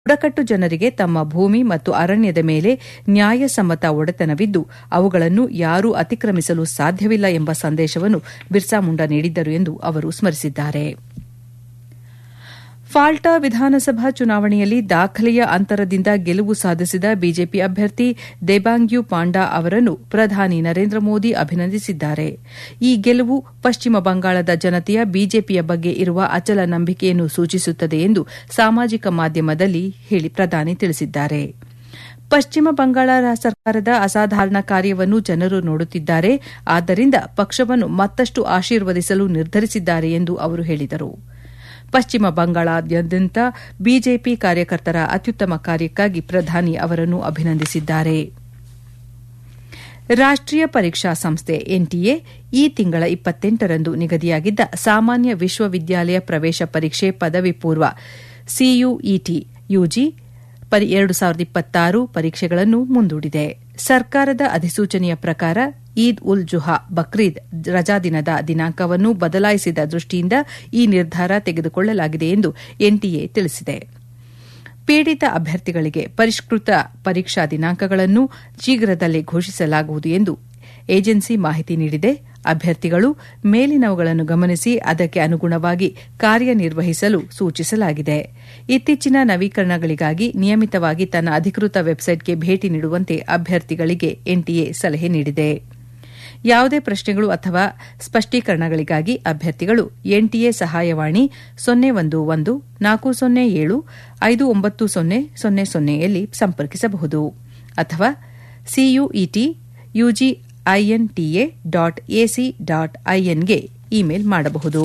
ಬುಡಕಟ್ಟು ಜನರಿಗೆ ತಮ್ಮ ಭೂಮಿ ಮತ್ತು ಅರಣ್ಯದ ಮೇಲೆ ನ್ಯಾಯಸಮ್ಮತ ಒಡೆತನವಿದ್ದು ಅವುಗಳನ್ನು ಯಾರೂ ಅತಿಕ್ರಮಿಸಲು ಸಾಧ್ಯವಿಲ್ಲ ಎಂಬ ಸಂದೇಶವನ್ನು ಬಿರ್ಸಾ ಮುಂಡಾ ನೀಡಿದ್ದರು ಎಂದು ಅವರು ಸ್ಮರಿಸಿದ್ದಾರೆ ಫಾಲ್ಟಾ ವಿಧಾನಸಭಾ ಚುನಾವಣೆಯಲ್ಲಿ ದಾಖಲೆಯ ಅಂತರದಿಂದ ಗೆಲುವು ಸಾಧಿಸಿದ ಬಿಜೆಪಿ ಅಭ್ಯರ್ಥಿ ದೇಬಾಂಗ್ಯು ಪಾಂಡಾ ಅವರನ್ನು ಪ್ರಧಾನಿ ನರೇಂದ್ರ ಮೋದಿ ಅಭಿನಂದಿಸಿದ್ದಾರೆ ಈ ಗೆಲುವು ಪಶ್ಚಿಮ ಬಂಗಾಳದ ಜನತೆಯ ಬಿಜೆಪಿಯ ಬಗ್ಗೆ ಇರುವ ಅಚಲ ನಂಬಿಕೆಯನ್ನು ಸೂಚಿಸುತ್ತದೆ ಎಂದು ಸಾಮಾಜಿಕ ಮಾಧ್ಯಮದಲ್ಲಿ ಪ್ರಧಾನಿ ತಿಳಿಸಿದ್ದಾರೆ ಪಶ್ಚಿಮ ಬಂಗಾಳ ಸರ್ಕಾರದ ಅಸಾಧಾರಣ ಕಾರ್ಯವನ್ನು ಜನರು ನೋಡುತ್ತಿದ್ದಾರೆ ಆದ್ದರಿಂದ ಪಕ್ಷವನ್ನು ಮತ್ತಷ್ಟು ಆಶೀರ್ವದಿಸಲು ನಿರ್ಧರಿಸಿದ್ದಾರೆ ಎಂದು ಅವರು ಹೇಳಿದರು ಪಶ್ಚಿಮ ಬಂಗಾಳಾದ್ಯಂತ ಬಿಜೆಪಿ ಕಾರ್ಯಕರ್ತರ ಅತ್ಯುತ್ತಮ ಕಾರ್ಯಕ್ಕಾಗಿ ಪ್ರಧಾನಿ ಅವರನ್ನು ಅಭಿನಂದಿಸಿದ್ದಾರೆ ರಾಷ್ಟೀಯ ಪರೀಕ್ಷಾ ಸಂಸ್ಥೆ ಎನ್ಟಿಎ ಈ ತಿಂಗಳ ಇಪ್ಪತ್ತೆಂಟರಂದು ನಿಗದಿಯಾಗಿದ್ದ ಸಾಮಾನ್ಯ ವಿಶ್ವವಿದ್ಯಾಲಯ ಪ್ರವೇಶ ಪರೀಕ್ಷೆ ಪದವಿ ಪೂರ್ವ ಸಿಯುಇಟಿ ಯುಜಿ ಎರಡು ಸಾವಿರದ ಇಪ್ಪತ್ತಾರು ಪರೀಕ್ಷೆಗಳನ್ನು ಮುಂದೂಡಿದೆ ಸರ್ಕಾರದ ಅಧಿಸೂಚನೆಯ ಪ್ರಕಾರ ಈದ್ ಉಲ್ ಜುಹಾ ಬಕ್ರೀದ್ ರಜಾದಿನದ ದಿನಾಂಕವನ್ನು ಬದಲಾಯಿಸಿದ ದೃಷ್ಟಿಯಿಂದ ಈ ನಿರ್ಧಾರ ತೆಗೆದುಕೊಳ್ಳಲಾಗಿದೆ ಎಂದು ಎನ್ಟಿಎ ತಿಳಿಸಿದೆ ಪೀಡಿತ ಅಭ್ಯರ್ಥಿಗಳಿಗೆ ಪರಿಷ್ಕೃತ ಪರೀಕ್ಷಾ ದಿನಾಂಕಗಳನ್ನು ಶೀಘ್ರದಲ್ಲೇ ಘೋಷಿಸಲಾಗುವುದು ಎಂದು ಏಜೆನ್ಸಿ ಮಾಹಿತಿ ನೀಡಿದೆ ಅಭ್ಯರ್ಥಿಗಳು ಮೇಲಿನವುಗಳನ್ನು ಗಮನಿಸಿ ಅದಕ್ಕೆ ಅನುಗುಣವಾಗಿ ಕಾರ್ಯನಿರ್ವಹಿಸಲು ಸೂಚಿಸಲಾಗಿದೆ ಇತ್ತೀಚಿನ ನವೀಕರಣಗಳಿಗಾಗಿ ನಿಯಮಿತವಾಗಿ ತನ್ನ ಅಧಿಕೃತ ವೆಬ್ಸೈಟ್ಗೆ ಭೇಟಿ ನೀಡುವಂತೆ ಅಭ್ಯರ್ಥಿಗಳಿಗೆ ಎನ್ಟಿಎ ಸಲಹೆ ನೀಡಿದೆ ಯಾವುದೇ ಪ್ರಶ್ನೆಗಳು ಅಥವಾ ಸ್ಪಷ್ಟೀಕರಣಗಳಿಗಾಗಿ ಅಭ್ಯರ್ಥಿಗಳು ಎನ್ಟಿಎ ಸಹಾಯವಾಣಿ ಸೊನ್ನೆ ಒಂದು ಒಂದು ನಾಲ್ಕು ಸೊನ್ನೆ ಏಳು ಐದು ಒಂಬತ್ತು ಸೊನ್ನೆ ಸೊನ್ನೆ ಸೊನ್ನೆಯಲ್ಲಿ ಸಂಪರ್ಕಿಸಬಹುದು ಅಥವಾ CUET UG INTA dot AC dot ಐಎನ್ಗೆ ಇಮೇಲ್ ಮಾಡಬಹುದು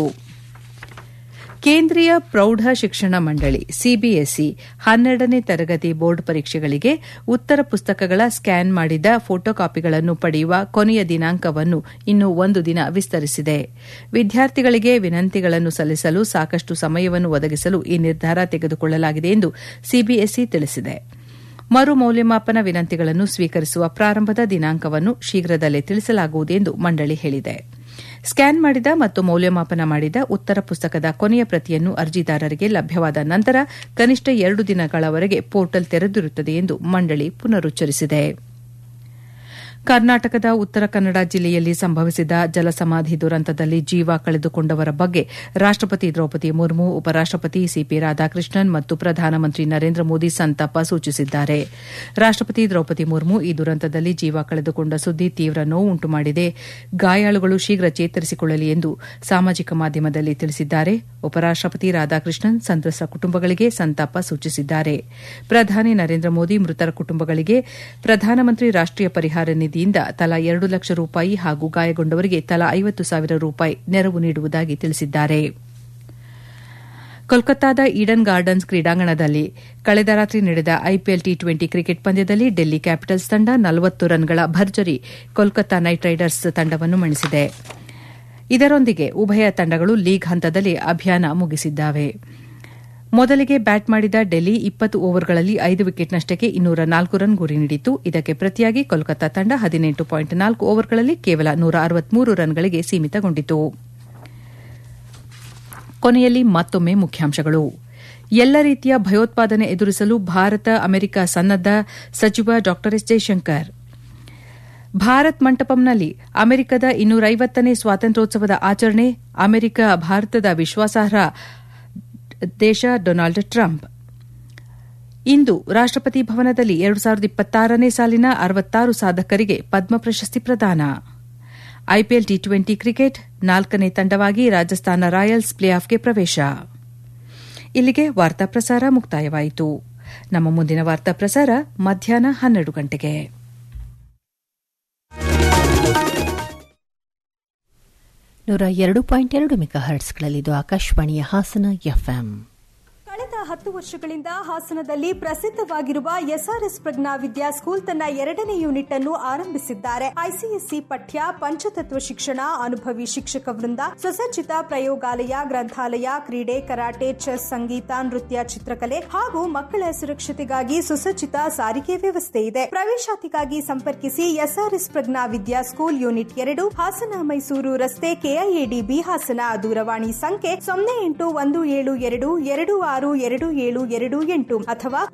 ಕೇಂದ್ರೀಯ ಪ್ರೌಢ ಶಿಕ್ಷಣ ಮಂಡಳಿ ಸಿಬಿಎಸ್ಇ ಹನ್ನೆರಡನೇ ತರಗತಿ ಬೋರ್ಡ್ ಪರೀಕ್ಷೆಗಳಿಗೆ ಉತ್ತರ ಪುಸ್ತಕಗಳ ಸ್ಕ್ಯಾನ್ ಮಾಡಿದ ಫೋಟೋಕಾಪಿಗಳನ್ನು ಪಡೆಯುವ ಕೊನೆಯ ದಿನಾಂಕವನ್ನು ಇನ್ನೂ ಒಂದು ದಿನ ವಿಸ್ತರಿಸಿದೆ ವಿದ್ಯಾರ್ಥಿಗಳಿಗೆ ವಿನಂತಿಗಳನ್ನು ಸಲ್ಲಿಸಲು ಸಾಕಷ್ಟು ಸಮಯವನ್ನು ಒದಗಿಸಲು ಈ ನಿರ್ಧಾರ ತೆಗೆದುಕೊಳ್ಳಲಾಗಿದೆ ಎಂದು ಸಿಬಿಎಸ್ಇ ತಿಳಿಸಿದೆ ಮರು ಮೌಲ್ಯಮಾಪನ ವಿನಂತಿಗಳನ್ನು ಸ್ವೀಕರಿಸುವ ಪ್ರಾರಂಭದ ದಿನಾಂಕವನ್ನು ಶೀಘ್ರದಲ್ಲೇ ತಿಳಿಸಲಾಗುವುದು ಎಂದು ಮಂಡಳಿ ಹೇಳಿದೆ ಸ್ಕ್ಯಾನ್ ಮಾಡಿದ ಮತ್ತು ಮೌಲ್ಯಮಾಪನ ಮಾಡಿದ ಉತ್ತರ ಪುಸ್ತಕದ ಕೊನೆಯ ಪ್ರತಿಯನ್ನು ಅರ್ಜಿದಾರರಿಗೆ ಲಭ್ಯವಾದ ನಂತರ ಕನಿಷ್ಠ ಎರಡು ದಿನಗಳವರೆಗೆ ಪೋರ್ಟಲ್ ತೆರೆದಿರುತ್ತದೆ ಎಂದು ಮಂಡಳಿ ಪುನರುಚ್ಚರಿಸಿದೆ ಕರ್ನಾಟಕದ ಉತ್ತರ ಕನ್ನಡ ಜಿಲ್ಲೆಯಲ್ಲಿ ಸಂಭವಿಸಿದ ಜಲಸಮಾಧಿ ದುರಂತದಲ್ಲಿ ಜೀವ ಕಳೆದುಕೊಂಡವರ ಬಗ್ಗೆ ರಾಷ್ಟಪತಿ ದ್ರೌಪದಿ ಮುರ್ಮು ಉಪರಾಷ್ಟಪತಿ ಸಿಪಿ ರಾಧಾಕೃಷ್ಣನ್ ಮತ್ತು ಪ್ರಧಾನಮಂತ್ರಿ ನರೇಂದ್ರ ಮೋದಿ ಸಂತಾಪ ಸೂಚಿಸಿದ್ದಾರೆ ರಾಷ್ಟಪತಿ ದ್ರೌಪದಿ ಮುರ್ಮು ಈ ದುರಂತದಲ್ಲಿ ಜೀವ ಕಳೆದುಕೊಂಡ ಸುದ್ದಿ ತೀವ್ರ ನೋವು ಉಂಟು ಮಾಡಿದೆ ಗಾಯಾಳುಗಳು ಶೀಘ್ರ ಚೇತರಿಸಿಕೊಳ್ಳಲಿ ಎಂದು ಸಾಮಾಜಿಕ ಮಾಧ್ಯಮದಲ್ಲಿ ತಿಳಿಸಿದ್ದಾರೆ ಉಪರಾಷ್ಟಪತಿ ರಾಧಾಕೃಷ್ಣನ್ ಸಂತ್ರಸ್ತ ಕುಟುಂಬಗಳಿಗೆ ಸಂತಾಪ ಸೂಚಿಸಿದ್ದಾರೆ ಪ್ರಧಾನಿ ನರೇಂದ್ರ ಮೋದಿ ಮೃತರ ಕುಟುಂಬಗಳಿಗೆ ಪ್ರಧಾನಮಂತ್ರಿ ರಾಷ್ಟೀಯ ಪರಿಹಾರ ನಿಧಿಯಿಂದ ತಲಾ ಎರಡು ಲಕ್ಷ ರೂಪಾಯಿ ಹಾಗೂ ಗಾಯಗೊಂಡವರಿಗೆ ತಲಾ ಐವತ್ತು ಸಾವಿರ ರೂಪಾಯಿ ನೆರವು ನೀಡುವುದಾಗಿ ತಿಳಿಸಿದ್ದಾರೆ ಕೋಲ್ಕತ್ತಾದ ಈಡನ್ ಗಾರ್ಡನ್ಸ್ ಕ್ರೀಡಾಂಗಣದಲ್ಲಿ ಕಳೆದ ರಾತ್ರಿ ನಡೆದ ಐಪಿಎಲ್ ಟಿ ಟ್ವೆಂಟಿ ಕ್ರಿಕೆಟ್ ಪಂದ್ಯದಲ್ಲಿ ಡೆಲ್ಲಿ ಕ್ಯಾಪಿಟಲ್ಸ್ ತಂಡ ನಲವತ್ತು ರನ್ಗಳ ಭರ್ಜರಿ ಕೋಲ್ಕತ್ತಾ ನೈಟ್ ರೈಡರ್ಸ್ ತಂಡವನ್ನು ಮಣಿಸಿದೆ ಇದರೊಂದಿಗೆ ಉಭಯ ತಂಡಗಳು ಲೀಗ್ ಹಂತದಲ್ಲಿ ಅಭಿಯಾನ ಮುಗಿಸಿದ್ದಾವೆ ಮೊದಲಿಗೆ ಬ್ಯಾಟ್ ಮಾಡಿದ ಡೆಲ್ಲಿ ಇಪ್ಪತ್ತು ಓವರ್ಗಳಲ್ಲಿ ಐದು ವಿಕೆಟ್ನಷ್ಟಕ್ಕೆ ಇನ್ನೂರ ನಾಲ್ಕು ರನ್ ಗುರಿ ನೀಡಿತ್ತು ಇದಕ್ಕೆ ಪ್ರತಿಯಾಗಿ ಕೋಲ್ಕತ್ತಾ ತಂಡ ಹದಿನೆಂಟು ಪಾಯಿಂಟ್ ನಾಲ್ಕು ಓವರ್ಗಳಲ್ಲಿ ಕೇವಲ ನೂರ ಅರವತ್ಮೂರು ರನ್ಗಳಿಗೆ ಸೀಮಿತಗೊಂಡಿತು ಕೊನೆಯಲ್ಲಿ ಮತ್ತೊಮ್ಮೆ ಮುಖ್ಯಾಂಶಗಳು ಎಲ್ಲ ರೀತಿಯ ಭಯೋತ್ಪಾದನೆ ಎದುರಿಸಲು ಭಾರತ ಅಮೆರಿಕ ಸನ್ನದ್ದ ಸಚಿವ ಡಾ ಎಸ್ ಜೈಶಂಕರ್ ಭಾರತ್ ಮಂಟಪಂನಲ್ಲಿ ಅಮೆರಿಕದ ಇನ್ನೂರೈವತ್ತನೇ ಸ್ವಾತಂತ್ರ್ಯೋತ್ಸವದ ಆಚರಣೆ ಅಮೆರಿಕ ಭಾರತದ ವಿಶ್ವಾಸಾರ್ಹ ದೇಶ ಡೊನಾಲ್ಡ್ ಟ್ರಂಪ್ ಇಂದು ರಾಷ್ಟಪತಿ ಭವನದಲ್ಲಿ ಎರಡು ಸಾವಿರದ ಇಪ್ಪತ್ತಾರನೇ ಸಾಲಿನ ಅರವತ್ತಾರು ಸಾಧಕರಿಗೆ ಪದ್ಮ ಪ್ರಶಸ್ತಿ ಪ್ರದಾನ ಐಪಿಎಲ್ ಟಿ ಟ್ವೆಂಟಿ ಕ್ರಿಕೆಟ್ ನಾಲ್ಕನೇ ತಂಡವಾಗಿ ರಾಜಸ್ಥಾನ ರಾಯಲ್ಸ್ ಪ್ಲೇ ಆಫ್ಗೆ ಪ್ರವೇಶ ಇಲ್ಲಿಗೆ ವಾರ್ತಾ ಪ್ರಸಾರ ಮುಕ್ತಾಯವಾಯಿತು ನಮ್ಮ ಮುಂದಿನ ವಾರ್ತಾ ಪ್ರಸಾರ ಮಧ್ಯಾಹ್ನ ಹನ್ನೆರಡು ಗಂಟೆಗೆ ನೂರ ಎರಡು ಪಾಯಿಂಟ್ ಎರಡು ಮೆಗಾ ಹರ್ಟ್ಸ್ಗಳಲ್ಲಿದ್ದು ಆಕಾಶವಾಣಿಯ ಹಾಸನ ಎಫ್ಎಂ ಕಳೆದ ಹತ್ತು ವರ್ಷಗಳಿಂದ ಹಾಸನದಲ್ಲಿ ಪ್ರಸಿದ್ಧವಾಗಿರುವ ಎಸ್ಆರ್ಎಸ್ ಪ್ರಜ್ಞಾ ವಿದ್ಯಾ ಸ್ಕೂಲ್ ತನ್ನ ಎರಡನೇ ಯೂನಿಟ್ ಅನ್ನು ಆರಂಭಿಸಿದ್ದಾರೆ ಐಸಿಎಸ್ಸಿ ಪಠ್ಯ ಪಂಚತತ್ವ ಶಿಕ್ಷಣ ಅನುಭವಿ ಶಿಕ್ಷಕ ವೃಂದ ಸುಸಜ್ಜಿತ ಪ್ರಯೋಗಾಲಯ ಗ್ರಂಥಾಲಯ ಕ್ರೀಡೆ ಕರಾಟೆ ಚೆಸ್ ಸಂಗೀತ ನೃತ್ಯ ಚಿತ್ರಕಲೆ ಹಾಗೂ ಮಕ್ಕಳ ಸುರಕ್ಷತೆಗಾಗಿ ಸುಸಜ್ಜಿತ ಸಾರಿಗೆ ವ್ಯವಸ್ಥೆ ಇದೆ ಪ್ರವೇಶಾತಿಗಾಗಿ ಸಂಪರ್ಕಿಸಿ SRS Prajna Vidya school unit ಎರಡು ಹಾಸನ ಮೈಸೂರು ರಸ್ತೆ ಕೆಐಎಡಿಬಿ ಹಾಸನ ದೂರವಾಣಿ ಸಂಖ್ಯೆ ಸೊನ್ನೆ ಎಂಟು ಒಂದು ಏಳು ಎರಡು ಎರಡು ಆರು ಎರಡು ಏಳು ಎರಡು ಎಂಟು ಅಥವಾ